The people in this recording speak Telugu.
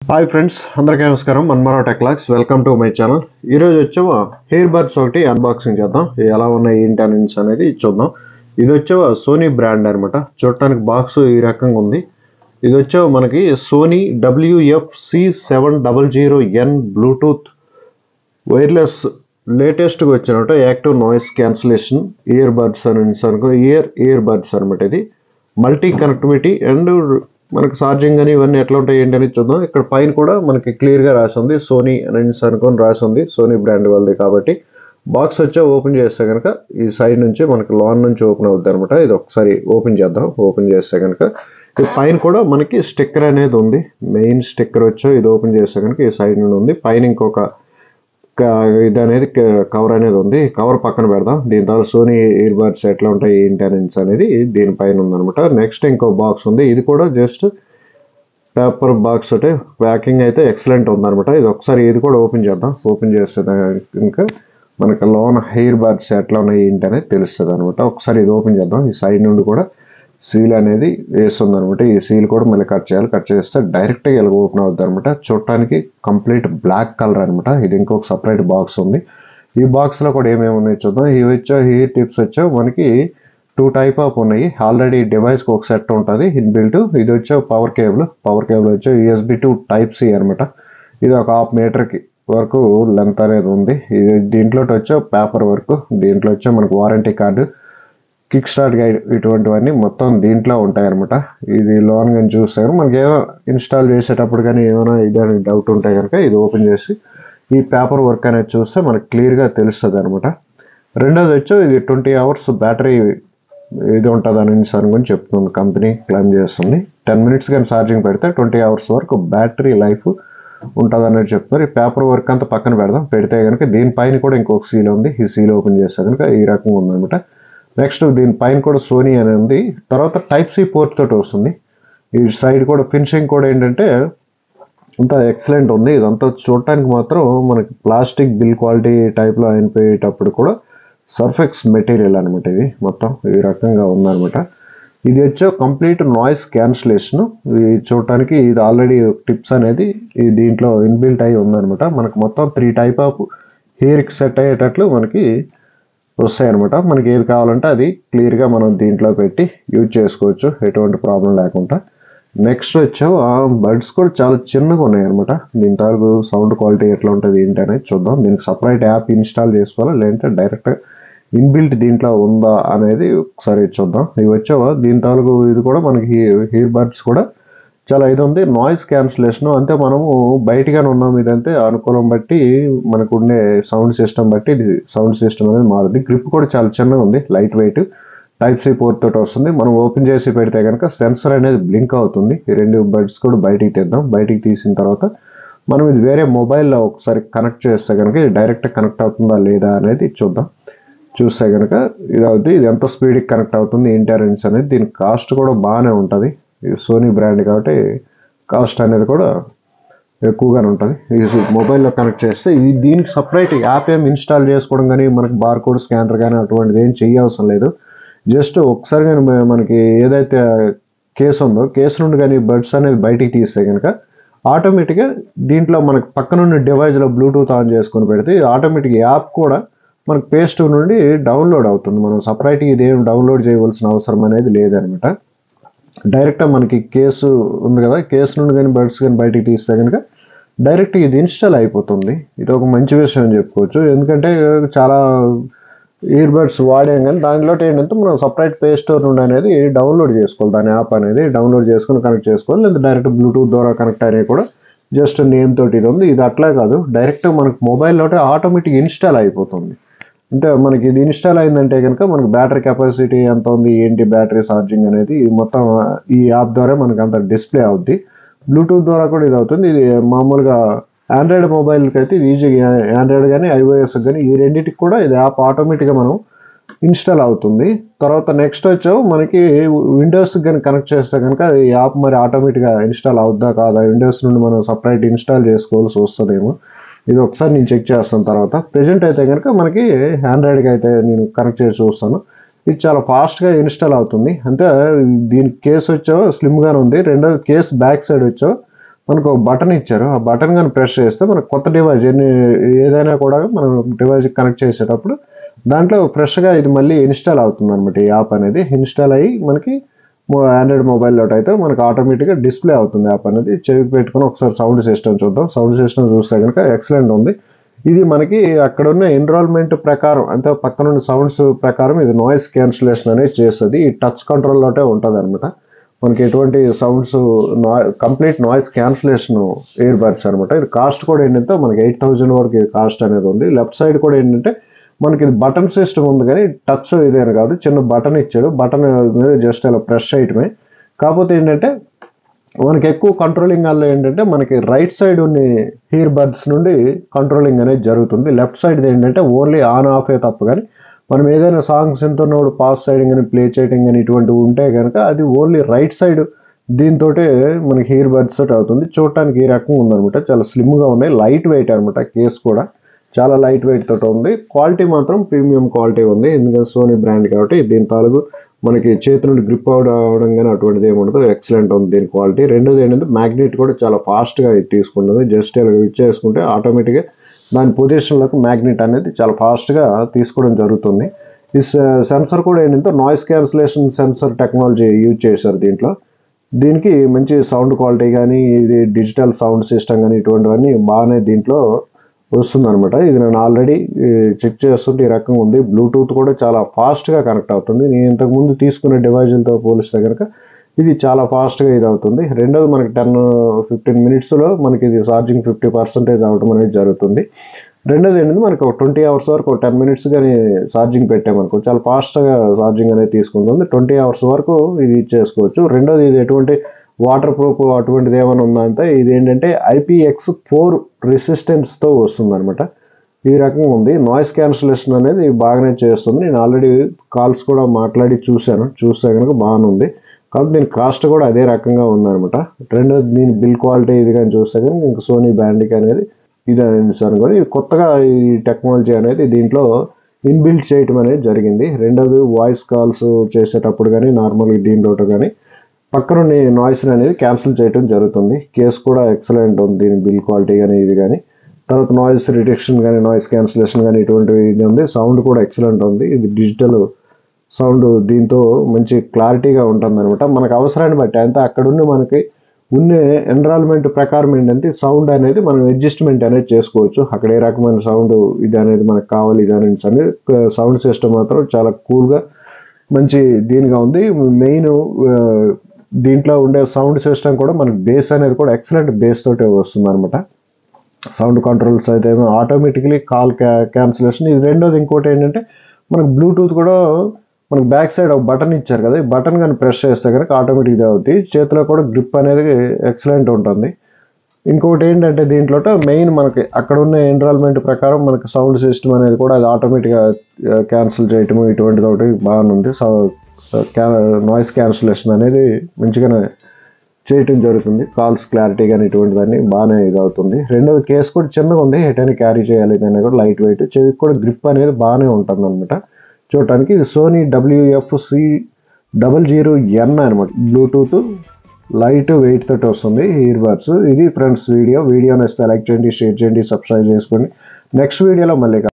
హాయ్ ఫ్రెండ్స్ అందరికీ నమస్కారం మన్మరా టెక్లాక్స్ వెల్కమ్ టు మై ఛానల్ ఈరోజు వచ్చేవా హెయిర్ బడ్స్ ఒకటి అన్బాక్సింగ్ చేద్దాం ఇవి ఎలా ఉన్నాయి ఏంటి అని అనేది చూద్దాం ఇది వచ్చేవా సోనీ బ్రాండ్ అనమాట చూడటానికి బాక్స్ ఈ రకంగా ఉంది ఇది వచ్చేవా మనకి Sony W F C seven double zero N Bluetooth wireless లేటెస్ట్గా వచ్చినట్టు active noise cancellation ear buds అని అనుకో ఇయర్ ఇయర్ బడ్స్ అనమాట ఇది మల్టీ కనెక్టివిటీ అండ్ మనకి ఛార్జింగ్ అని ఇవన్నీ ఎట్లా ఉంటాయి ఏంటి అనేది చూద్దాం ఇక్కడ పైన కూడా మనకి క్లియర్గా రాసి ఉంది సోనీ అని అనుకొని రాసి ఉంది సోనీ బ్రాండ్ వాళ్ళది కాబట్టి బాక్స్ వచ్చే ఓపెన్ చేస్తే కనుక ఈ సైడ్ నుంచి మనకి లాన్ నుంచి ఓపెన్ అవుద్ది అనమాట ఇది ఒకసారి ఓపెన్ చేద్దాం ఓపెన్ చేస్తే కనుక ఈ పైన కూడా మనకి స్టిక్కర్ అనేది ఉంది మెయిన్ స్టిక్కర్ వచ్చో ఇది ఓపెన్ చేస్తే కనుక ఈ సైడ్ నుండి ఉంది పైన ఇంకొక క- ఇది అనేది కవర్ అనేది ఉంది కవర్ పక్కన పెడదాం దీని తర్వాత సోనీ ఇయర్ బడ్స్ ఎట్లా ఉంటాయి ఏంటి అనేది అనేది దీనిపైన ఉందన్నమాట నెక్స్ట్ ఇంకో బాక్స్ ఉంది ఇది కూడా జస్ట్ పేపర్ బాక్స్ అంటే ప్యాకింగ్ అయితే ఎక్సలెంట్ ఉందన్నమాట ఇది ఒకసారి ఇది కూడా ఓపెన్ చేద్దాం ఓపెన్ చేస్తే ఇంకా మనకి లోన హెయిర్ బడ్స్ ఎట్లా ఉన్నాయి ఏంటి అనేది తెలుస్తుంది అనమాట ఒకసారి ఇది ఓపెన్ చేద్దాం ఈ సైడ్ నుండి కూడా సీల్ అనేది వేస్తుంది అనమాట ఈ సీల్ కూడా మళ్ళీ కట్ చేయాలి కట్ చేస్తే డైరెక్ట్గా ఇలా ఓపెన్ అవుతుంది అనమాట చూడటానికి కంప్లీట్ బ్లాక్ కలర్ అనమాట ఇది ఇంకొక సపరేట్ బాక్స్ ఉంది ఈ బాక్స్లో కూడా ఏమేమి ఉన్నాయి చూద్దాం ఇవి వచ్చా హెయిర్ టిప్స్ వచ్చా మనకి టూ టైప్ ఆఫ్ ఉన్నాయి ఆల్రెడీ డివైస్కి ఒక సెట్ ఉంటుంది ఇన్బిల్ట్ ఇది వచ్చే పవర్ కేబుల్ పవర్ కేబుల్ వచ్చే యూఎస్బి టు టైప్ సి అనమాట ఇది ఒక హాఫ్ మీటర్కి వరకు లెంత్ అనేది ఉంది ఇది దీంట్లో వచ్చే పేపర్ వర్క్ దీంట్లో వచ్చే మనకు warranty card quick start guide ఇటువంటివన్నీ మొత్తం దీంట్లో ఉంటాయి అనమాట ఇది లోన్ కానీ చూస్తే కనుక మనకి ఏదో ఇన్స్టాల్ చేసేటప్పుడు కానీ ఏమైనా ఇదని డౌట్ ఉంటే కనుక ఇది ఓపెన్ చేసి ఈ పేపర్ వర్క్ అనేది చూస్తే మనకు క్లియర్గా తెలుస్తుంది అనమాట రెండోది వచ్చి ఇది ట్వంటీ అవర్స్ బ్యాటరీ ఇది ఉంటుంది అని అనుకుని చెప్తుంది కంపెనీ క్లెయిమ్ చేస్తుంది టెన్ మినిట్స్ కానీ ఛార్జింగ్ పెడితే ట్వంటీ అవర్స్ వరకు బ్యాటరీ లైఫ్ ఉంటుంది అనేది చెప్తున్నారు ఈ పేపర్ వర్క్ అంతా పక్కన పెడదాం పెడితే కనుక దీనిపైన కూడా ఇంకొక సీల్ ఉంది ఈ సీల్ ఓపెన్ చేస్తే కనుక ఈ రకంగా ఉందన్నమాట నెక్స్ట్ దీనిపైన కూడా సోనీ అని ఉంది తర్వాత టైప్ సి పోర్ట్ తోటి వస్తుంది ఈ సైడ్ కూడా ఫినిషింగ్ కూడా ఏంటంటే అంతా ఎక్సలెంట్ ఉంది ఇదంతా చూడటానికి మాత్రం మనకి ప్లాస్టిక్ బిల్ క్వాలిటీ టైప్లో అయిపోయేటప్పుడు కూడా సర్ఫెక్స్ మెటీరియల్ అనమాట ఇది మొత్తం ఈ రకంగా ఉందన్నమాట ఇది వచ్చే కంప్లీట్ నాయిస్ క్యాన్సిలేషన్ ఇది చూడటానికి ఇది ఆల్రెడీ టిప్స్ అనేది ఈ దీంట్లో ఇన్బిల్ట్ అయి ఉందన్నమాట మనకు మొత్తం త్రీ టైప్ ఆఫ్ హెయిర్కి సెట్ అయ్యేటట్లు మనకి వస్తాయి అనమాట మనకి ఏది కావాలంటే అది క్లియర్గా మనం దీంట్లో పెట్టి యూజ్ చేసుకోవచ్చు ఎటువంటి ప్రాబ్లం లేకుండా నెక్స్ట్ వచ్చావు ఆ బడ్స్ కూడా చాలా చిన్నగా ఉన్నాయి అనమాట దీని తాలూకు సౌండ్ క్వాలిటీ ఎట్లా ఉంటుంది ఏంటి అనేది చూద్దాం దీనికి సపరేట్ యాప్ ఇన్స్టాల్ చేసుకోవాలా లేదంటే డైరెక్ట్ ఇన్బిల్ట్ దీంట్లో ఉందా అనేది ఒకసారి చూద్దాం ఇవి వచ్చావా దీని తాలూకు ఇది కూడా మనకి హెయిర్ బడ్స్ కూడా చాలా ఇది ఉంది నాయిస్ క్యాన్సిలేషన్ అంటే మనము బయటగానే ఉన్నాం ఇదంతే అనుకూలం బట్టి మనకు ఉండే సౌండ్ సిస్టమ్ బట్టి ఇది సౌండ్ సిస్టమ్ అనేది మారుతుంది గ్రిప్ కూడా చాలా చిన్నగా ఉంది light weight type C port తోటి వస్తుంది మనం ఓపెన్ చేసి పెడితే కనుక సెన్సర్ అనేది బ్లింక్ అవుతుంది ఈ రెండు బడ్స్ కూడా బయటికి తీద్దాం బయటికి తీసిన తర్వాత మనం ఇది వేరే మొబైల్లో ఒకసారి కనెక్ట్ చేస్తే కనుక ఇది డైరెక్ట్ కనెక్ట్ అవుతుందా లేదా అనేది చూద్దాం చూస్తే కనుక ఇది అవుతుంది ఇది ఎంత స్పీడ్కి కనెక్ట్ అవుతుంది ఇంటర్నెట్స్ అనేది దీని కాస్ట్ కూడా బాగానే ఉంటుంది ఇది సోనీ బ్రాండ్ కాబట్టి కాస్ట్ అనేది కూడా ఎక్కువగానే ఉంటుంది ఇది మొబైల్లో కనెక్ట్ చేస్తే ఈ దీనికి సపరేట్ యాప్ ఏం ఇన్స్టాల్ చేసుకోవడం కానీ మనకి బార్ కోడ్ స్కానర్ కానీ అటువంటిది ఏం చేయవసరం లేదు జస్ట్ ఒకసారి కానీ మ- మనకి ఏదైతే కేసు ఉందో కేసు నుండి కానీ బడ్స్ అనేది బయటికి తీస్తే కనుక ఆటోమేటిక్గా దీంట్లో మనకి పక్కనున్న డివైస్లో బ్లూటూత్ ఆన్ చేసుకొని పెడితే ఆటోమేటిక్ యాప్ కూడా మనకి పేస్ట్ నుండి డౌన్లోడ్ అవుతుంది మనం సపరేట్గా ఇదేం డౌన్లోడ్ చేయవలసిన అవసరం అనేది లేదనమాట డైరెక్ట్గా మనకి కేసు ఉంది కదా కేసు నుండి కానీ బడ్స్ కానీ బయటికి తీస్తే కనుక డైరెక్ట్ ఇది ఇన్స్టాల్ అయిపోతుంది ఇది ఒక మంచి విషయం అని చెప్పుకోవచ్చు ఎందుకంటే చాలా ఇయర్ బడ్స్ వాడాం కానీ దానిలో ఏంటంటే మనం సపరేట్ ప్లే స్టోర్ నుండి అనేది డౌన్లోడ్ చేసుకోవాలి దాని యాప్ అనేది డౌన్లోడ్ చేసుకొని కనెక్ట్ చేసుకోవాలి లేదా డైరెక్ట్ బ్లూటూత్ ద్వారా కనెక్ట్ అనేవి కూడా జస్ట్ నేమ్ తోటి ఇది ఉంది ఇది అట్లా కాదు డైరెక్ట్ మనకు మొబైల్లోనే ఆటోమేటిక్ ఇన్స్టాల్ అయిపోతుంది అంటే మనకి ఇది ఇన్స్టాల్ అయిందంటే కనుక మనకి బ్యాటరీ కెపాసిటీ ఎంత ఉంది ఏంటి బ్యాటరీ ఛార్జింగ్ అనేది మొత్తం ఈ యాప్ ద్వారా మనకి అంత డిస్ప్లే అవుద్ది బ్లూటూత్ ద్వారా కూడా ఇది అవుతుంది ఇది మామూలుగా ఆండ్రాయిడ్ మొబైల్కి అయితే ఇది ఈజీగా ఆండ్రాయిడ్ కానీ ఐఓఎస్ కానీ ఈ రెండింటికి కూడా ఇది యాప్ ఆటోమేటిక్గా మనం ఇన్స్టాల్ అవుతుంది తర్వాత నెక్స్ట్ వచ్చావు మనకి విండోస్ కానీ కనెక్ట్ చేస్తే కనుక ఈ యాప్ మరి ఆటోమేటిక్గా ఇన్స్టాల్ అవుద్దా కాదా విండోస్ నుండి మనం సపరేట్ ఇన్స్టాల్ చేసుకోవాల్సి వస్తుందేమో ఇది ఒకసారి నేను చెక్ చేస్తాను తర్వాత ప్రజెంట్ అయితే కనుక మనకి ఆండ్రాయిడ్కి అయితే నేను కనెక్ట్ చేసి చూస్తాను ఇది చాలా ఫాస్ట్గా ఇన్స్టాల్ అవుతుంది అంటే దీని కేస్ వచ్చావు స్లిమ్గానే ఉంది రెండోది కేస్ బ్యాక్ సైడ్ వచ్చావు మనకు ఒక బటన్ ఇచ్చారు ఆ బటన్ కానీ ప్రెస్ చేస్తే మనకు కొత్త డివైస్ ఎన్ని ఏదైనా కూడా మనం డివైస్ కనెక్ట్ చేసేటప్పుడు దాంట్లో ఫ్రెష్గా ఇది మళ్ళీ ఇన్స్టాల్ అవుతుంది అనమాట ఈ యాప్ అనేది ఇన్స్టాల్ అయ్యి మనకి ఆండ్రాయిడ్ మొబైల్లో అయితే మనకు ఆటోమేటిక్గా డిస్ప్లే అవుతుంది యాప్ అనేది చెవికి పెట్టుకుని ఒకసారి సౌండ్ సిస్టమ్ చూద్దాం సౌండ్ సిస్టమ్ చూస్తే కనుక ఎక్సలెంట్ ఉంది ఇది మనకి అక్కడ ఉన్న ఎన్రోల్మెంట్ ప్రకారం అంటే పక్కనున్న సౌండ్స్ ప్రకారం ఇది నాయిస్ క్యాన్సిలేషన్ అనేది చేస్తుంది ఈ టచ్ కంట్రోల్లోనే ఉంటుంది అనమాట మనకి ఎటువంటి సౌండ్స్ నా complete noise cancellation ear buds అనమాట ఇది కాస్ట్ కూడా ఏంటంటే మనకి ఎయిట్ థౌజండ్ వరకు ఇది కాస్ట్ అనేది ఉంది లెఫ్ట్ సైడ్ కూడా ఏంటంటే మనకి ఇది బటన్ సిస్టమ్ ఉంది కానీ టచ్ ఇదేని కాదు చిన్న బటన్ ఇచ్చాడు బటన్ మీద జస్ట్ అలా ప్రెస్ చేయటమే కాకపోతే ఏంటంటే మనకి ఎక్కువ కంట్రోలింగ్ వల్ల ఏంటంటే మనకి రైట్ సైడ్ ఉన్న హీర్ బడ్స్ నుండి కంట్రోలింగ్ అనేది జరుగుతుంది లెఫ్ట్ సైడ్ ఏంటంటే ఓన్లీ ఆన్ ఆఫే తప్ప కానీ మనం ఏదైనా సాంగ్స్ ఎంతున్నప్పుడు పాస్ చేయడం కానీ ప్లే చేయడం కానీ ఇటువంటివి ఉంటే కనుక అది ఓన్లీ రైట్ సైడ్ దీంతో మనకి హీర్ బడ్స్ తోటి అవుతుంది చూడటానికి ఈ రకంగా ఉందన్నమాట చాలా స్లిమ్గా ఉన్నాయి లైట్ వెయిట్ అనమాట కేస్ కూడా చాలా లైట్ వెయిట్ తోటి ఉంది క్వాలిటీ మాత్రం ప్రీమియం క్వాలిటీ ఉంది ఎందుకంటే సోనీ బ్రాండ్ కాబట్టి దీని తాలూకు మనకి చేతి నుండి గ్రిప్ అవడం కానీ అటువంటిది ఏమి ఉండదు ఎక్సలెంట్ ఉంది దీని క్వాలిటీ రెండోది ఏంటంటే మ్యాగ్నెట్ కూడా చాలా ఫాస్ట్గా ఇది తీసుకుంటుంది జస్ట్ ఇలా ఇచ్చేసుకుంటే ఆటోమేటిక్గా దాని పొజిషన్లకు మ్యాగ్నెట్ అనేది చాలా ఫాస్ట్గా తీసుకోవడం జరుగుతుంది ఈ సెన్సర్ కూడా ఏంటంటే noise cancellation sensor technology use చేశారు దీంట్లో దీనికి మంచి సౌండ్ క్వాలిటీ కానీ ఇది డిజిటల్ సౌండ్ సిస్టమ్ కానీ ఇటువంటివన్నీ బాగానే దీంట్లో వస్తుంది అనమాట ఇది నేను ఆల్రెడీ చెక్ చేస్తుంటే ఈ రకంగా ఉంది బ్లూటూత్ కూడా చాలా ఫాస్ట్గా కనెక్ట్ అవుతుంది నేను ఇంతకుముందు తీసుకున్న డివైజులతో పోలిస్తే కనుక ఇది చాలా ఫాస్ట్గా ఇది అవుతుంది రెండోది మనకి టెన్ ఫిఫ్టీన్ మినిట్స్లో మనకి ఇది ఛార్జింగ్ ఫిఫ్టీ పర్సెంటేజ్ అవడం అనేది జరుగుతుంది రెండోది ఏంటంటే మనకి ఒక ట్వంటీ అవర్స్ వరకు టెన్ మినిట్స్ కానీ ఛార్జింగ్ పెట్టామనుకో చాలా ఫాస్ట్గా ఛార్జింగ్ అనేది తీసుకుంటుంది ట్వంటీ అవర్స్ వరకు ఇది చేసుకోవచ్చు రెండోది ఇది ఎటువంటి వాటర్ ప్రూఫ్ అటువంటిది ఏమైనా ఉందా అంటే ఇది ఏంటంటే ఐపీఎక్స్ ఫోర్ రెసిస్టెన్స్తో వస్తుంది అనమాట ఈ రకంగా ఉంది నాయిస్ క్యాన్సిలేషన్ అనేది బాగానే చేస్తుంది నేను ఆల్రెడీ కాల్స్ కూడా మాట్లాడి చూశాను చూస్తే కనుక బాగానే ఉంది కాబట్టి దీని కాస్ట్ కూడా అదే రకంగా ఉందన్నమాట రెండోది దీని బిల్ క్వాలిటీ ఇది కానీ చూస్తే కనుక ఇంకా సోనీ బ్యాండ్కి అనేది ఇది అనేది అనుకోని ఇది కొత్తగా ఈ టెక్నాలజీ అనేది దీంట్లో ఇన్బిల్ట్ చేయటం అనేది జరిగింది రెండోది వాయిస్ కాల్స్ చేసేటప్పుడు కానీ నార్మల్గా దీంట్లో కానీ పక్కనున్న నాయిస్ అనేది క్యాన్సిల్ చేయడం జరుగుతుంది కేస్ కూడా ఎక్సలెంట్ ఉంది దీని బిల్ క్వాలిటీ కానీ ఇది కానీ తర్వాత నాయిస్ రిడక్షన్ కానీ నాయిస్ క్యాన్సిలేషన్ కానీ ఇటువంటివి ఇది ఉంది సౌండ్ కూడా ఎక్సలెంట్ ఉంది ఇది డిజిటల్ సౌండ్ దీంతో మంచి క్లారిటీగా ఉంటుంది అనమాట మనకు అవసరాన్ని బట్టి అంటే అక్కడున్న మనకి ఉన్న ఎన్రాల్మెంట్ ప్రకారం ఏంటంటే సౌండ్ అనేది మనం అడ్జస్ట్మెంట్ అనేది చేసుకోవచ్చు అక్కడ ఏ రకమైన సౌండ్ ఇది అనేది మనకు కావాలి ఇది అనేది అనేది సౌండ్ సిస్టమ్ మాత్రం చాలా కూల్గా మంచి దీనిగా ఉంది మెయిన్ దీంట్లో ఉండే సౌండ్ సిస్టమ్ కూడా మనకి బేస్ అనేది కూడా ఎక్సలెంట్ బేస్ తోటే వస్తుంది అనమాట సౌండ్ కంట్రోల్స్ అయితే ఆటోమేటిక్లీ కాల్ క్యా క్యాన్సిలేషన్ ఇది రెండోది ఇంకోటి ఏంటంటే మనకు బ్లూటూత్ కూడా మనకు బ్యాక్ సైడ్ ఒక బటన్ ఇచ్చారు కదా ఈ బటన్ కానీ ప్రెస్ చేస్తే కనుక ఆటోమేటిక్గా అవుతుంది చేతిలో కూడా గ్రిప్ అనేది ఎక్సలెంట్ ఉంటుంది ఇంకోటి ఏంటంటే దీంట్లో మెయిన్ మనకి అక్కడ ఉన్న ఎన్రాల్మెంట్ ప్రకారం మనకి సౌండ్ సిస్టమ్ అనేది కూడా అది ఆటోమేటిక్గా క్యాన్సిల్ చేయటము ఇటువంటిది ఒకటి బాగుంది సో నాయిస్ క్యాన్సిలేషన్ అనేది మంచిగానే చేయటం జరుగుతుంది కాల్స్ క్లారిటీ కానీ ఇటువంటివన్నీ బాగానే ఇది అవుతుంది రెండోది కేసు కూడా చిన్నగా ఉంది ఎటైనా క్యారీ చేయాలి అనేది కూడా లైట్ వెయిట్ చెవికి కూడా గ్రిప్ అనేది బాగానే ఉంటుంది అనమాట చూడటానికి ఇది Sony W F C double zero N అనమాట బ్లూటూత్ లైట్ వెయిట్ తోటి వస్తుంది ఇయర్ బడ్స్ ఇది ఫ్రెండ్స్ వీడియో వీడియో నచ్చితే లైక్ చేయండి షేర్ చేయండి సబ్స్క్రైబ్ చేసుకోండి నెక్స్ట్ వీడియోలో మళ్ళీ